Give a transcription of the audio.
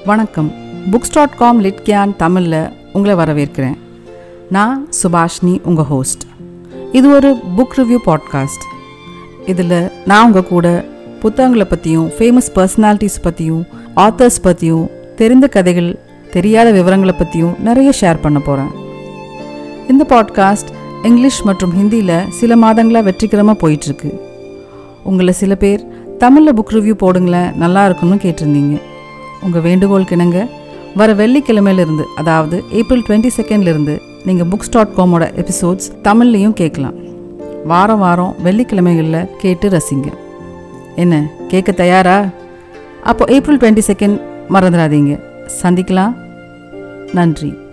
வணக்கம் books dot com லிட்கியான் தமிழில் உங்களை வரவேற்கிறேன் நான் சுபாஷினி உங்கள் ஹோஸ்ட் இது ஒரு புக் ரிவ்யூ பாட்காஸ்ட் இதில் நான் உங்கள் கூட புத்தகங்களை பற்றியும் ஃபேமஸ் பர்சனாலிட்டிஸ் பற்றியும் ஆத்தர்ஸ் பற்றியும் தெரிந்த கதைகள் தெரியாத விவரங்களை பற்றியும் நிறைய ஷேர் பண்ண போகிறேன் இந்த பாட்காஸ்ட் இங்கிலீஷ் மற்றும் ஹிந்தியில் சில மாதங்களாக வெற்றிகரமாக போயிட்டுருக்கு உங்களை சில பேர் தமிழில் புக் ரிவ்யூ போடுங்களேன் நல்லா இருக்குன்னு கேட்டிருந்தீங்க உங்கள் வேண்டுகோளுக்கு இணங்க வர வெள்ளிக்கிழமையிலிருந்து அதாவது ஏப்ரல் டுவெண்ட்டி செகண்ட்லேருந்து நீங்கள் புக்ஸ் டாட் காமோட எபிசோட்ஸ் தமிழ்லையும் கேட்கலாம் வாரம் வாரம் வெள்ளிக்கிழமைகளில் கேட்டு ரசிங்க என்ன கேட்க தயாரா அப்போ ஏப்ரல் டுவெண்ட்டி செகண்ட் மறந்துடாதீங்க சந்திக்கலாம் நன்றி